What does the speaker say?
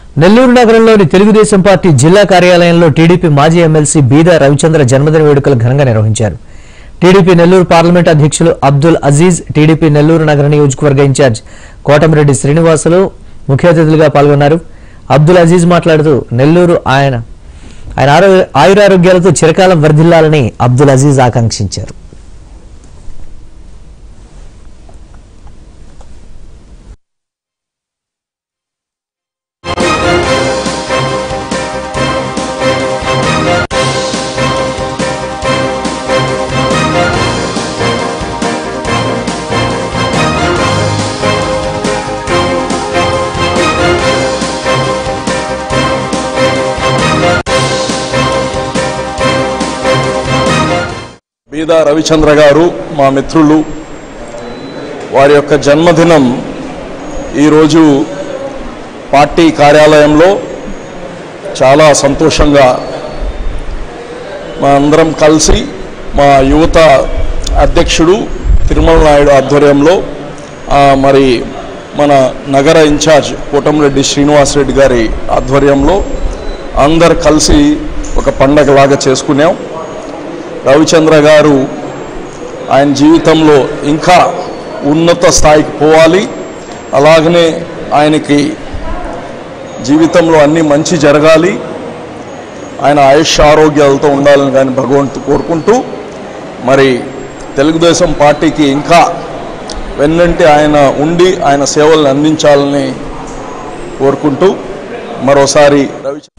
నెల్లూరు నగరంలోని తెలుగుదేశం పార్టీ జిల్లా కార్యాలయంలో టీడీపీ మాజీ ఎమ్మెల్సీ బీదా రవిచంద్ర జన్మదిన వేడుకలు ఘనంగా నిర్వహించారు టీడీపీ నెల్లూరు పార్లమెంట్ అధ్యక్షులు అబ్దుల్ అజీజ్ టీడీపీ నెల్లూరు నగర నియోజకవర్గ ఇన్ఛార్జ్ కోటమిరెడ్డి శ్రీనివాసులు ముఖ్య అతిథులుగా పాల్గొన్నారు అబ్దుల్ అజీజ్ మాట్లాడుతూ నెల్లూరు ఆయన ఆయన ఆరో- ఆయురారోగ్యాలతో చిరకాలం వర్ధిల్లాలని అబ్దుల్ అజీజ్ ఆకాంక్షించారు బీదా రవిచంద్ర గారు మా మిత్రులు వారి యొక్క జన్మదినం ఈరోజు పార్టీ కార్యాలయంలో చాలా సంతోషంగా మా అందరం కలిసి మా యువత అధ్యక్షుడు తిరుమల నాయుడు ఆధ్వర్యంలో ఆ, మరి మన నగర ఇన్ఛార్జ్ కోటంరెడ్డి శ్రీనివాసరెడ్డి గారి ఆధ్వర్యంలో అందరు కలిసి ఒక పండగలాగా చేసుకున్నాం రవిచంద్ర గారు ఆయన జీవితంలో ఇంకా ఉన్నత స్థాయికి పోవాలి అలాగనే ఆయనకి జీవితంలో అన్ని మంచి జరగాలి ఆయన ఆయుష్ ఆరోగ్యాలతో ఉండాలని కానీ భగవంతుడు కోరుకుంటూ మరి తెలుగుదేశం పార్టీకి ఇంకా వెన్నంటి ఆయన ఉండి ఆయన సేవలను అందించాలని కోరుకుంటూ మరోసారి రవిచంద్ర